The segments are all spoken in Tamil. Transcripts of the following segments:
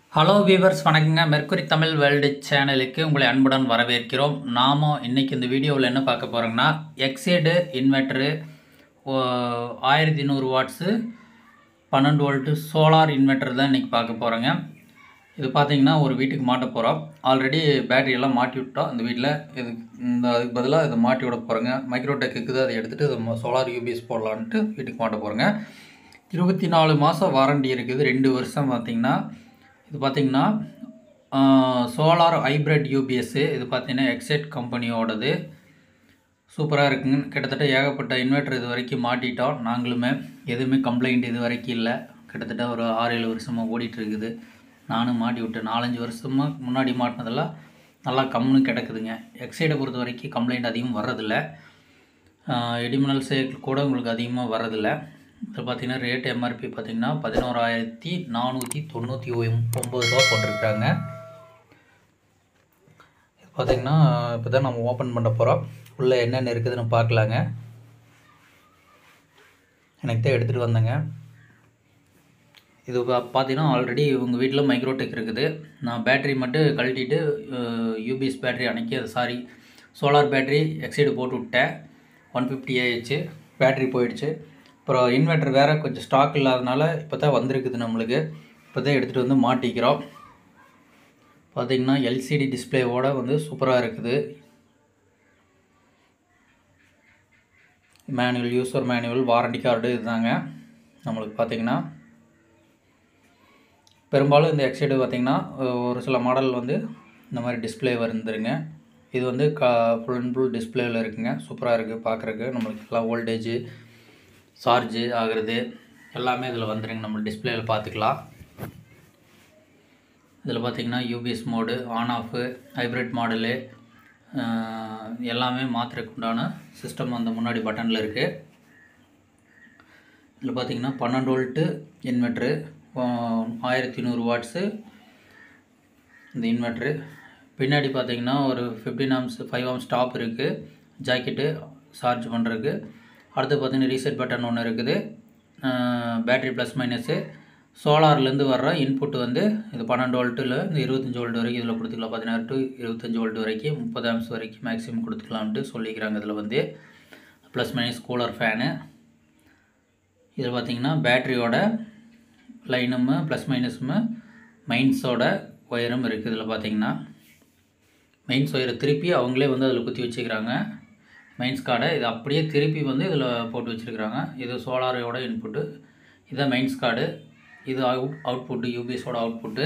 ஹலோ வீவர்ஸ் வணக்கங்க மெர்க்குரி தமிழ் வேர்ல்டு சேனலுக்கு உங்களை அன்புடன் வரவேற்கிறோம் நாம இன்னைக்கு இந்த வீடியோவில் என்ன பார்க்க போகிறோங்கன்னா எக்ஸைடு இன்வெர்ட்ரு ஆயிரத்தி நூறு வாட்ஸு பன்னெண்டு வோல்ட்டு சோலார் இன்வெர்ட்டர் தான் இன்றைக்கி பார்க்க போகிறோங்க இது பார்த்தீங்கன்னா ஒரு வீட்டுக்கு மாட்ட போகிறோம் ஆல்ரெடி பேட்டரி எல்லாம் மாட்டி விட்டோம் இந்த வீட்டில் இது இந்த அதுக்கு பதிலாக இதை மாட்டி விட போகிறோங்க மைக்ரோடெக் இருக்குது அதை எடுத்துகிட்டு இது சோலார் யூபிஎஸ் போடலான்ட்டு வீட்டுக்கு மாட்ட போகிறோங்க இருபத்தி நாலு மாதம் வாரண்டி இருக்குது ரெண்டு வருஷம் பார்த்தீங்கன்னா இது பார்த்தீங்கன்னா சோலார் ஹைப்ரிட் யூபிஎஸ்ஸு இது பார்த்தீங்கன்னா எக்ஸைட் கம்பெனியோடது சூப்பராக இருக்குங்க கிட்டத்தட்ட ஏகப்பட்ட இன்வெர்ட்டர் இது வரைக்கும் மாட்டிட்டோம் நாங்களுமே எதுவுமே கம்ப்ளைண்ட் இது வரைக்கும் இல்லை கிட்டத்தட்ட ஒரு ஆறு ஏழு வருஷமாக ஓடிட்டு இருக்குது நானும் மாட்டி விட்டேன் நாலஞ்சு வருஷமாக முன்னாடி மாட்டினதெல்லாம் நல்லா கம்முன்னு கிடக்குதுங்க எக்ஸைடை பொறுத்த வரைக்கும் கம்ப்ளைண்ட் அதிகம் வர்றதில்ல எடிமினல் சைக்கிள் கூட உங்களுக்கு அதிகமாக வர்றதில்ல இது பார்த்தீங்கன்னா ரேட் எம்ஆர்பி பார்த்தீங்கன்னா பதினோராயிரத்தி நானூற்றி தொண்ணூற்றி ஒம்பது ரூபா போட்டிருக்காங்க இது பார்த்தீங்கன்னா இப்போ தான் நம்ம ஓப்பன் பண்ண போகிறோம் உள்ளே என்னென்ன இருக்குதுன்னு பார்க்கலாங்க எனக்கு தான் எடுத்துகிட்டு வந்தேங்க இது பா- பார்த்தீங்கன்னா ஆல்ரெடி உங்கள் வீட்டில் மைக்ரோடெக் இருக்குது நான் பேட்டரி மட்டும் கழட்டிட்டு யூபிஎஸ் பேட்டரி அன்னைக்கு அது சாரி சோலார் பேட்டரி எக்ஸைடு போட்டு விட்டேன் ஒன் ஃபிஃப்டி ஆயிடுச்சு பேட்டரி போயிடுச்சு அப்புறம் இன்வெர்ட்டர் வேறு கொஞ்சம் ஸ்டாக் இல்லாதனால இப்போ தான் வந்திருக்குது நம்மளுக்கு இப்போ தான் எடுத்துகிட்டு வந்து மாட்டிக்கிறோம் பார்த்தீங்கன்னா எல்சிடி டிஸ்பிளேவோட வந்து சூப்பராக இருக்குது manual user manual warranty card இதுதாங்க நம்மளுக்கு பார்த்தீங்கன்னா பெரும்பாலும் இந்த எக்ஸைடு பார்த்தீங்கன்னா ஒரு சில மாடல் வந்து இந்த மாதிரி டிஸ்பிளே வந்துருங்க இது வந்து க ஃபுல் அண்ட் ஃபுல் டிஸ்பிளேவில் இருக்குங்க சூப்பராக இருக்குது பார்க்குறக்கு நம்மளுக்கு எல்லாம் வோல்டேஜு சார்ஜு ஆகுறது எல்லாமே இதில் வந்துருங்க நம்ம டிஸ்பிளேயில் பார்த்துக்கலாம் இதில் பார்த்தீங்கன்னா UPS mode on off hybrid model எல்லாமே மாற்றுறதுக்கு உண்டான சிஸ்டம் அந்த முன்னாடி பட்டனில் இருக்குது இதில் பார்த்தீங்கன்னா பன்னெண்டு வோல்ட்டு இன்வெர்ட்ரு ஆயிரத்தி நூறு வாட்ஸு இந்த இன்வெர்ட்ரு பின்னாடி பார்த்தீங்கன்னா ஒரு fifteen amps five amps stop இருக்குது ஜாக்கெட்டு சார்ஜ் பண்ணுறதுக்கு அடுத்து பார்த்தீங்கன்னா ரீசெட் பட்டன் ஒன்று இருக்குது பேட்டரி ப்ளஸ் மைனஸு சோலார்லேருந்து வர்ற இன்புட் வந்து இது பன்னெண்டு வோல்ட்டில் இந்த இருபத்தஞ்சி வோல்ட் வரைக்கும் இதில் கொடுத்துக்கலாம் பதினாறு டு இருபத்தஞ்சி வோல்ட் வரைக்கும் முப்பது ஆம்ஸ் வரைக்கும் மேக்ஸிமம் கொடுத்துக்கலாம்ட்டு சொல்லிக்கிறாங்க இதில் வந்து ப்ளஸ் மைனஸ் கூலர் ஃபேனு இதில் பார்த்தீங்கன்னா பேட்டரியோட லைனும் ப்ளஸ் மைனஸும் மைன்ஸோட ஒயரும் இருக்குது இதில் பார்த்தீங்கன்னா மெயின்ஸ் ஒயரை திருப்பி அவங்களே வந்து அதில் குத்தி வச்சுக்கிறாங்க மெயின்ஸ் கார்டை இது அப்படியே திருப்பி வந்து இதில் போட்டு வச்சுருக்கிறாங்க இது சோலாரோட இன்புட்டு இதுதான் மெயின்ஸ் கார்டு இது அவுட் அவுட்புட்டு யூபிஎஸோட அவுட்புட்டு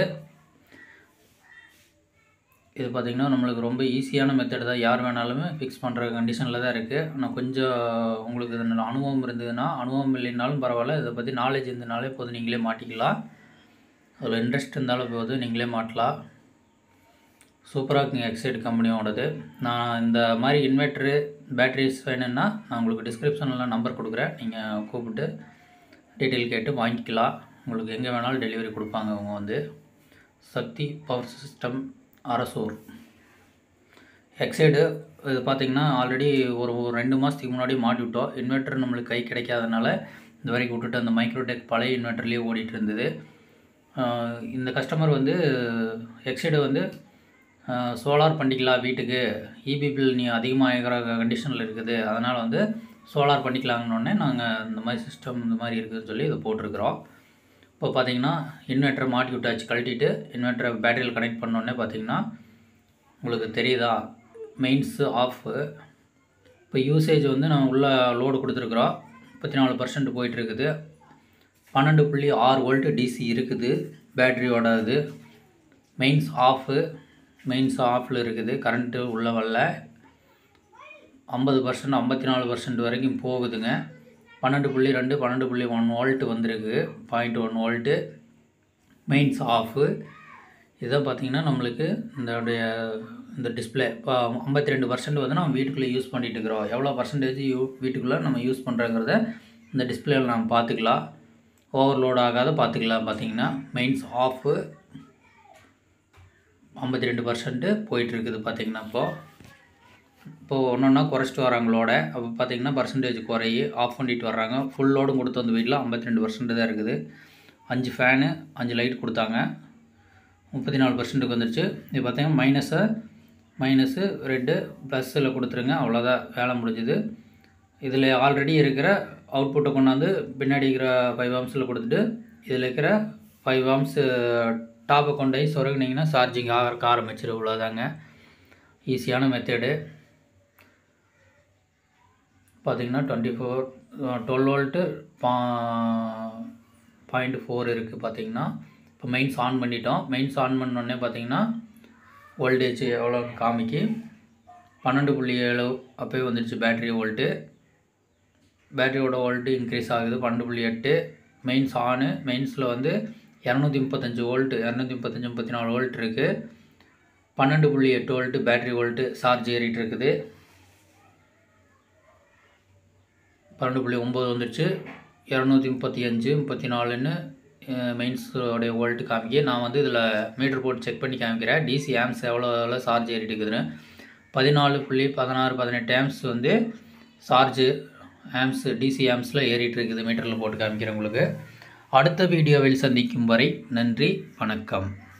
இது பார்த்திங்கன்னா நம்மளுக்கு ரொம்ப ஈஸியான மெத்தட் தான் யார் வேணாலுமே ஃபிக்ஸ் பண்ணுற கண்டிஷனில் தான் இருக்குது ஆனால் கொஞ்சம் உங்களுக்கு இதில் அனுபவம் இருந்ததுன்னா அனுபவம் இல்லைனாலும் பரவாயில்ல இதை பற்றி நாலேஜ் இருந்தனாலே போதும் நீங்களே மாட்டிக்கலாம் அதில் இன்ட்ரெஸ்ட் இருந்தாலும் போதும் நீங்களே மாட்டலாம் சூப்பராக இருக்குங்க எக்ஸைட் கம்பெனியோடது நான் இந்த மாதிரி இன்வெர்ட்ரு பேட்டரிஸ் வேணும்னா நான் உங்களுக்கு டிஸ்கிரிப்ஷனில் நம்பர் கொடுக்குறேன் நீங்கள் கூப்பிட்டு டீட்டெயில் கேட்டு வாங்கிக்கலாம் உங்களுக்கு எங்கே வேணாலும் டெலிவரி கொடுப்பாங்க அவங்க வந்து Shakti power system Arasur Exide இது பார்த்திங்கன்னா ஆல்ரெடி ஒரு ஒரு ரெண்டு மாதத்துக்கு முன்னாடி மாட்டி விட்டோம் இன்வெர்ட்டர் நம்மளுக்கு கை கிடைக்காதனால இந்த வரைக்கும் விட்டுட்டு அந்த மைக்ரோடெக் பழைய இன்வெர்ட்டர்லேயே ஓடிட்டு இருந்தது ஆஹ் இந்த கஸ்டமர் வந்து எக்ஸைடு வந்து சோலார் பண்ணிக்கலாம் வீட்டுக்கு இபி பில் நீ அதிகமாகிற கண்டிஷனில் இருக்குது அதனால் வந்து சோலார் பண்ணிக்கலாங்கன்னொடனே நாங்கள் இந்த மாதிரி சிஸ்டம் இந்த மாதிரி இருக்குதுன்னு சொல்லி இதை போட்டிருக்கிறோம் இப்போ பார்த்தீங்கன்னா இன்வெர்ட்டரை மாட்டி விட்டாச்சு கழட்டிட்டு இன்வெர்ட்டரை பேட்டரியில் கனெக்ட் பண்ணோடனே பார்த்தீங்கன்னா உங்களுக்கு தெரியுதா மெயின்ஸு ஆஃபு இப்போ யூசேஜ் வந்து நம்ம உள்ள லோடு கொடுத்துருக்குறோம் முப்பத்தி நாலு பர்சன்ட் போயிட்டுருக்குது பன்னெண்டு புள்ளி ஆறு வோல்ட் டிசி இருக்குது பேட்டரியோட இது மெயின்ஸ் ஆஃபு மெயின்ஸ் ஆஃபில் இருக்குது கரண்ட்டு உள்ள வரல ஐம்பது பர்சன்ட் ஐம்பத்தி நாலு பர்சன்ட் வரைக்கும் போகுதுங்க பன்னெண்டு புள்ளி ரெண்டு பன்னெண்டு புள்ளி ஒன் வோல்ட் வந்திருக்கு point one volt mains off இதான் பார்த்தீங்கன்னா நம்மளுக்கு இதோடைய இந்த டிஸ்பிளே இப்போ ஐம்பத்தி ரெண்டு பர்சன்ட் வந்து நம்ம வீட்டுக்குள்ளே யூஸ் பண்ணிட்டு இருக்கிறோம் எவ்வளோ பர்சன்டேஜ் யூ வீட்டுக்குள்ளே நம்ம யூஸ் பண்ணுறோங்கிறத இந்த டிஸ்பிளேயில் நம்ம பார்த்துக்கலாம் ஓவர்லோட் ஆகாத பார்த்துக்கலாம் பார்த்தீங்கன்னா மெயின்ஸ் ஆஃபு ஐம்பத்தி ரெண்டு பர்சன்ட்டு போயிட்டுருக்குது பார்த்தீங்கன்னா இப்போது இப்போது ஒன்று ஒன்றா குறைச்சிட்டு வராங்களோட அப்போ பார்த்தீங்கன்னா பர்சன்டேஜ் குறையி ஆஃப் பண்ணிட்டு வர்றாங்க ஃபுல் லோடும் கொடுத்து வந்த வீட்டில் ஐம்பத்தி ரெண்டு பர்சன்ட் தான் இருக்குது அஞ்சு ஃபேனு அஞ்சு லைட் கொடுத்தாங்க முப்பத்தி நாலு பர்சன்ட்டுக்கு வந்துருச்சு இது பார்த்தீங்கன்னா மைனஸை மைனஸு ரெட்டு ப்ளஸ்ஸில் கொடுத்துருங்க அவ்வளோதான் வேலை முடிஞ்சுது இதில் ஆல்ரெடி இருக்கிற அவுட்புட்டை கொண்டாந்து பின்னாடி இருக்கிற ஃபைவ் ஆம்ஸில் கொடுத்துட்டு இதில் இருக்கிற ஃபைவ் ஆம்ஸ் டாப்பை கொண்டு போய் சொருகுனிங்கன்னா சார்ஜிங் ஆக ஆரம்பிச்சிடும் இவ்வளோதாங்க ஈஸியான மெத்தடு பார்த்தீங்கன்னா டுவெண்ட்டி ஃபோர் டுவெல் வோல்ட்டு பா பாயிண்ட் ஃபோர் இருக்குது பார்த்தீங்கன்னா இப்போ மெயின்ஸ் ஆன் பண்ணிட்டோம் மெயின்ஸ் ஆன் பண்ணோடனே பார்த்தீங்கன்னா வோல்டேஜ் எவ்வளோ காமிக்கி பன்னெண்டு புள்ளி ஏழு அப்போயே வந்துடுச்சு பேட்ரி வோல்ட்டு பேட்டரியோட வோல்ட்டு இன்க்ரீஸ் ஆகுது பன்னெண்டு புள்ளி எட்டு மெயின்ஸ் ஆனு மெயின்ஸில் வந்து இரநூத்தி முப்பத்தஞ்சு வோல்ட்டு இரநூத்தி முப்பத்தஞ்சு முப்பத்தி நாலு வோல்ட் இருக்குது பன்னெண்டு புள்ளி எட்டு வோல்ட்டு பேட்ரி வோல்ட்டு சார்ஜ் ஏறிட்டு இருக்குது பன்னெண்டு புள்ளி ஒம்பது வந்துடுச்சு இரநூத்தி முப்பத்தி அஞ்சு முப்பத்தி நாலுன்னு மெயின்ஸோடைய வோல்ட்டு காமிக்க நான் வந்து இதில் மீட்டர் போட்டு செக் பண்ணி காமிக்கிறேன் டிசி ஆம்ஸ் எவ்வளோ எவ்வளோ சார்ஜ் ஏறிட்டு இருக்குதுன்னு பதினாலு புள்ளி பதினாறு பதினெட்டு ஆம்ஸ் வந்து சார்ஜு ஆம்ஸ் டிசி ஆம்ஸில் ஏறிட்டு இருக்குது மீட்டரில் போட்டு காமிக்கிறேன் உங்களுக்கு அடுத்த வீடியோவில் சந்திக்கும் வரை நன்றி வணக்கம்